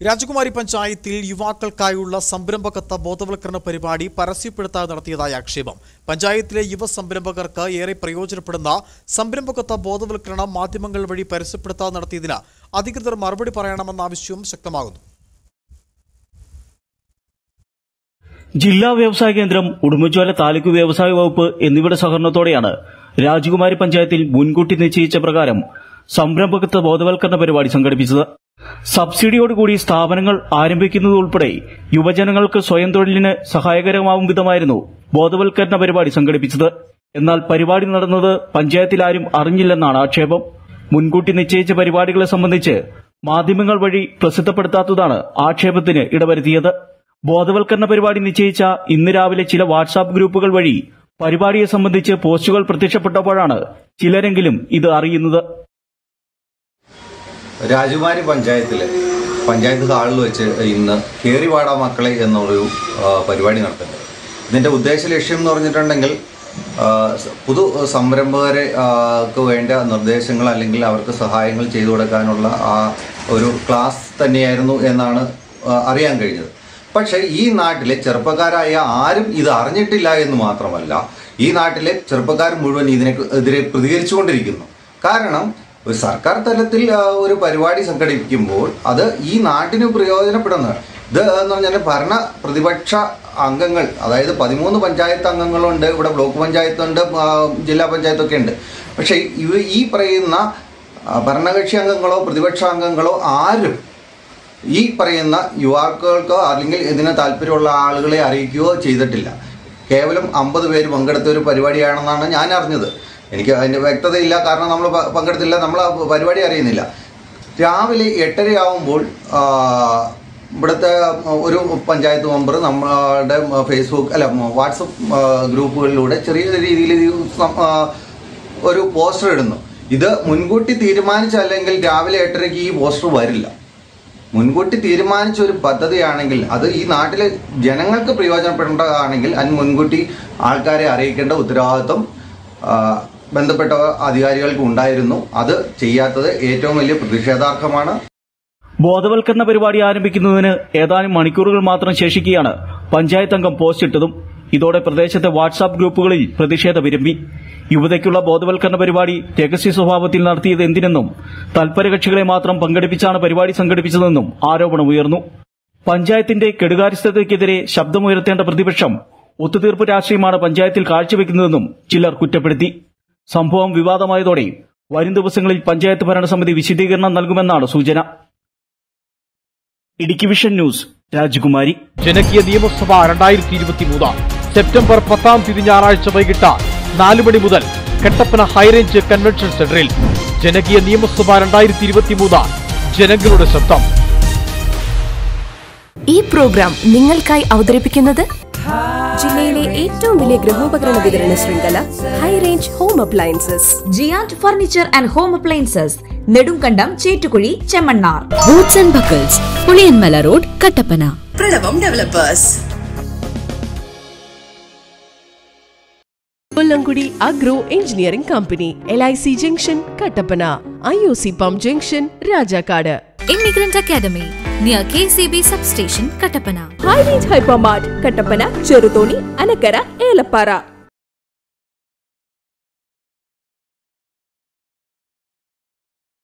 രാജകുമാരി പഞ്ചായത്തിൽ യുവാക്കൾക്കായുള്ള സംരംഭകത്വ ബോധവൽക്കരണ പരിപാടി പരസ്യപ്പെടുത്താതെ നടത്തിയതായ ആക്ഷേപം പഞ്ചായത്തിലെ യുവ സംരംഭകർക്ക് ഏറെ പ്രയോജനപ്പെടുന്ന സംരംഭകത്വ ബോധവൽക്കരണം മാധ്യമങ്ങൾ വഴി പരസ്യപ്പെടുത്താതെ നടത്തിയതിന് അധികൃതർ മറുപടി പറയണമെന്ന ആവശ്യവും ശക്തമാകുന്നു ജില്ലാ വ്യവസായ കേന്ദ്രം ഉടുമ്പൻചോല താലൂക്ക് വ്യവസായ വകുപ്പ് എന്നിവയുടെ സഹകരണത്തോടെയാണ് രാജകുമാരി പഞ്ചായത്തിൽ മുൻകൂട്ടി നിശ്ചയിച്ച പ്രകാരം സംരംഭകത്വ ബോധവൽക്കരണ പരിപാടി സംഘടിപ്പിച്ചത് സബ്സിഡിയോടുകൂടി സ്ഥാപനങ്ങൾ ആരംഭിക്കുന്നതുൾപ്പെടെ യുവജനങ്ങൾക്ക് സ്വയം തൊഴിലിന് സഹായകരമാവും വിധമായിരുന്നു ബോധവൽക്കരണ പരിപാടി സംഘടിപ്പിച്ചത് എന്നാൽ പരിപാടി നടന്നത് പഞ്ചായത്തിൽ ആരും അറിഞ്ഞില്ലെന്നാണ് ആക്ഷേപം മുൻകൂട്ടി നിശ്ചയിച്ച പരിപാടികളെ സംബന്ധിച്ച് മാധ്യമങ്ങൾ വഴി പ്രസിദ്ധപ്പെടുത്താത്തതാണ് ആക്ഷേപത്തിന് ഇടവരുത്തിയത് ബോധവൽക്കരണ പരിപാടി നിശ്ചയിച്ച ഇന്ന് രാവിലെ ചില വാട്സാപ്പ് ഗ്രൂപ്പുകൾ വഴി പരിപാടിയെ സംബന്ധിച്ച് പോസ്റ്റുകൾ പ്രത്യക്ഷപ്പെട്ടപ്പോഴാണ് ചിലരെങ്കിലും ഇത് അറിയുന്നത് രാജകുമാരി പഞ്ചായത്തിലെ പഞ്ചായത്ത് ഹാളിൽ വെച്ച് ഇന്ന് കേറിവാട മക്കളെ എന്നൊരു ആ, പരിപാടി നടത്തുന്നത് ഇതിൻ്റെ ഉദ്ദേശ ലക്ഷ്യം എന്ന് പറഞ്ഞിട്ടുണ്ടെങ്കിൽ ആ, സ- പുതു സംരംഭകരെ ആ, ക്ക് വേണ്ട നിർദ്ദേശങ്ങൾ അല്ലെങ്കിൽ അവർക്ക് സഹായങ്ങൾ ചെയ്തു കൊടുക്കാനുള്ള ആ ഒരു ക്ലാസ് തന്നെയായിരുന്നു എന്നാണ് ആ, അറിയാൻ കഴിഞ്ഞത് പക്ഷേ ഈ നാട്ടിലെ ചെറുപ്പക്കാരായ ആരും ഇത് അറിഞ്ഞിട്ടില്ല എന്ന് മാത്രമല്ല ഈ നാട്ടിലെ ചെറുപ്പക്കാർ മുഴുവൻ ഇതിനെ എതിരെ പ്രതികരിച്ചുകൊണ്ടിരിക്കുന്നു കാരണം ഒരു സർക്കാർ തലത്തിൽ ആ, ഒരു പരിപാടി സംഘടിപ്പിക്കുമ്പോൾ അത് ഈ നാട്ടിന് പ്രയോജനപ്പെടുന്ന ഇത് എന്ന് പറഞ്ഞാൽ ഭരണ പ്രതിപക്ഷ അംഗങ്ങൾ അതായത് പതിമൂന്ന് പഞ്ചായത്ത് അംഗങ്ങളുണ്ട് ഇവിടെ ബ്ലോക്ക് പഞ്ചായത്തുണ്ട് ആ, ജില്ലാ പഞ്ചായത്തൊക്കെ ഉണ്ട് പക്ഷേ ഇവ ഈ പറയുന്ന ആ, ഭരണകക്ഷി അംഗങ്ങളോ പ്രതിപക്ഷ അംഗങ്ങളോ ആരും ഈ പറയുന്ന യുവാക്കൾക്കോ അല്ലെങ്കിൽ ഇതിന് താല്പര്യമുള്ള ആളുകളെ അറിയിക്കുകയോ ചെയ്തിട്ടില്ല കേവലം അമ്പത് പേര് പങ്കെടുത്ത ഒരു പരിപാടിയാണെന്നാണ് ഞാൻ അറിഞ്ഞത് എനിക്ക് അതിൻ്റെ വ്യക്തതയില്ല കാരണം നമ്മൾ പ- പങ്കെടുത്തില്ല നമ്മൾ ആ പരിപാടി അറിയുന്നില്ല രാവിലെ എട്ടരയാവുമ്പോൾ ആ, ഇവിടുത്തെ ഒരു പഞ്ചായത്ത് മെമ്പർ നമ്മളുടെ ഫേസ്ബുക്ക് അല്ല വാട്സപ്പ് ആ, ഗ്രൂപ്പുകളിലൂടെ ചെറിയ രീതിയിൽ ഇത് സം- ആ, ഒരു പോസ്റ്റർ ഇടുന്നു ഇത് മുൻകൂട്ടി തീരുമാനിച്ചല്ലെങ്കിൽ രാവിലെ എട്ടരയ്ക്ക് ഈ പോസ്റ്റർ വരില്ല മുൻകൂട്ടി തീരുമാനിച്ച ഒരു പദ്ധതിയാണെങ്കിൽ അത് ഈ നാട്ടിലെ ജനങ്ങൾക്ക് പ്രയോജനപ്പെടേണ്ടതാണെങ്കിൽ അതിന് മുൻകൂട്ടി ആൾക്കാരെ അറിയിക്കേണ്ട ഉത്തരവാദിത്വം ആ, ബന്ധപ്പെട്ട അധികാരികൾക്ക് ഉണ്ടായിരുന്നു അത് ചെയ്യാത്തത് ഏറ്റവും വലിയ പ്രതിഷേധാർഹമാണ് ബോധവൽക്കരണ പരിപാടി ആരംഭിക്കുന്നതിന് ഏതാനും മണിക്കൂറുകൾ മാത്രം ശേഷിക്കെയാണ് പഞ്ചായത്ത് അംഗം പോസ്റ്റ് ഇട്ടതും ഇതോടെ പ്രദേശത്തെ വാട്സാപ്പ് ഗ്രൂപ്പുകളിൽ പ്രതിഷേധ വിരമ്പി യുവതയ്ക്കുള്ള ബോധവൽക്കരണ പരിപാടി രഹസ്യ സ്വഭാവത്തിൽ നടത്തിയത് എന്തിനെന്നും തൽപരകക്ഷികളെ മാത്രം പങ്കെടുപ്പിച്ചാണ് പരിപാടി സംഘടിപ്പിച്ചതെന്നും ആരോപണമുയർന്നു പഞ്ചായത്തിന്റെ കെടുകാര്യസ്ഥതയ്ക്കെതിരെ ശബ്ദമുയർത്തേണ്ട പ്രതിപക്ഷം ഒത്തുതീർപ്പ് രാഷ്ട്രീയമാണ് പഞ്ചായത്തിൽ കാഴ്ചവെക്കുന്നതെന്നും ചിലർ കുറ്റപ്പെടുത്തി സംഭവം വിവാദമായതോടെ വരും ദിവസങ്ങളിൽ പഞ്ചായത്ത് ഭരണസമിതി വിശദീകരണം നൽകുമെന്നാണ് സൂചന ഇടുക്കി വിഷൻ ന്യൂസ് രാജകുമാരി ജനകീയ നിയമസഭ രണ്ടായിരത്തി ഇരുപത്തി മൂന്ന് സെപ്റ്റംബർ പത്താം തീയതി ഞായറാഴ്ച വൈകിട്ട് നാല് മണി മുതൽ കട്ടപ്പന ഹൈറേഞ്ച് കൺവെൻഷൻ സെന്ററിൽ ജനകീയ നിയമസഭ രണ്ടായിരത്തി ഇരുപത്തി മൂന്ന് ജനങ്ങളുടെ ശബ്ദം ഈ പ്രോഗ്രാം നിങ്ങൾക്കായി അവതരിപ്പിക്കുന്നത് ജില്ലയിലെ ഏറ്റവും വലിയ ഗൃഹോപകരണ വിതരണ ശൃംഖല high range home appliances giant furniture and home appliances Nedumkandam Chettukuzhy Chemmannar boots and buckles Puliyanmala road Kattappana Pranavam developers Kollamkudi agro engineering company L I C junction Kattappana I O C pump junction Rajakkad immigrant academy near K C B substation Kattappana high range hypermart Kattappana Cheruthoni Anakkara Elappara